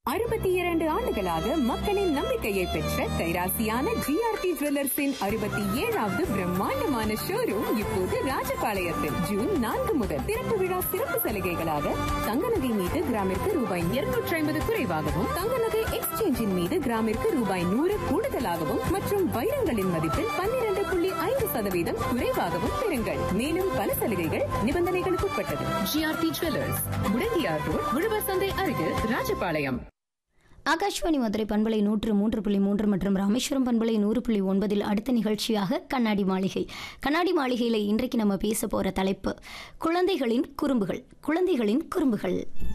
அறுபத்தி இரண்டு ஆண்டுகளாக மக்களின் நம்பிக்கையை பெற்ற கைராசியான ஜிஆர்டி ஜுவல்லர்ஸின் அறுபத்தி ஏழாவது பிரம்மாண்டமான ஷோரூம் இப்போது ராஜபாளையத்தில் ஜூன் நான்கு முதல் திறப்பு விழா சிறப்பு சலுகைகளாக தங்க நகை மீது கிராமிற்கு ரூபாய் இருநூற்றி ஐம்பது குறைவாகவும் தங்க நகை எக்ஸ்சேஞ்சின் மீது கிராமிற்கு ரூபாய் நூறு கூடுதலாகவும் மற்றும் வைரங்களின் மதிப்பில் பன்னிரண்டு புள்ளி ஐந்து சதவீதம் குறைவாகவும் பெறுங்கள் மேலும் பல சலுகைகள் நிபந்தனைகளுக்கு உட்பட்டது ஜிஆர்டி ஜுவல்லர்ஸ் முடங்கியார் ரோட் உழவர் சந்தை அருகில் ராஜபாளையம் ஆகாஷ்வாணி மதுரை பண்பலை நூற்று மூன்று புள்ளி மூன்று மற்றும் ராமேஸ்வரம் பண்பலை நூறு புள்ளி ஒன்பதில் அடுத்த நிகழ்ச்சியாக கண்ணாடி மாளிகை கண்ணாடி மாளிகையில் இன்றைக்கு நம்ம பேச போகிற தலைப்பு குழந்தைகளின் குறும்புகள் குழந்தைகளின் குறும்புகள்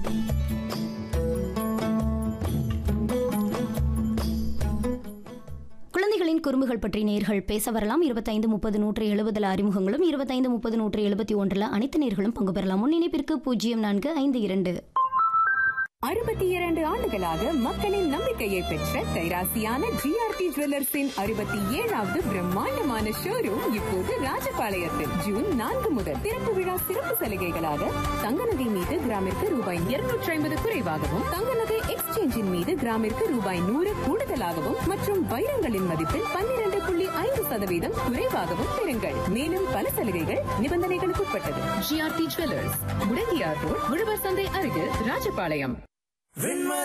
குழந்தைகளின் குறும்புகள் பற்றி நேர்கள் பேச வரலாம் இருபத்தைந்து முப்பது நூற்று எழுபதில் அறிமுகங்களும் இருபத்தைந்து முப்பது நூற்று எழுபத்தி ஒன்றில் அனைத்து நேர்களும் பங்கு பெறலாம் முன்னிணைப்பிற்கு பூஜ்ஜியம் நான்கு ஐந்து இரண்டு அறுபத்தி இரண்டு ஆண்டுகளாக மக்களின் நம்பிக்கையை பெற்ற கைராசியான ஜிஆர்டி ஜுவல்லர்ஸின் அறுபத்தி ஏழாவது பிரம்மாண்டமான ஷோரூம் இப்போது ராஜபாளையத்தில் ஜூன் நான்கு முதல் திறப்பு விழா சிறப்பு சலுகைகளாக தங்க நகை மீது கிராமிற்கு ரூபாய் இருநூற்றி ஐம்பது குறைவாகவும் தங்க நகை எக்ஸ்சேஞ்சின் மீது கிராமிற்கு ரூபாய் நூறு கூடுதலாகவும் மற்றும் வைரங்களின் மதிப்பில் பன்னிரண்டு புள்ளி ஐந்து சதவீதம் குறைவாகவும் பெறுங்கள் மேலும் பல சலுகைகள் நிபந்தனைகளுக்கு உட்பட்டது ஜிஆர்டி ஜுவல்லர்ஸ் முடங்கியார் ரோட் உழவர் சந்தை அருகில் ராஜபாளையம் வெண்மை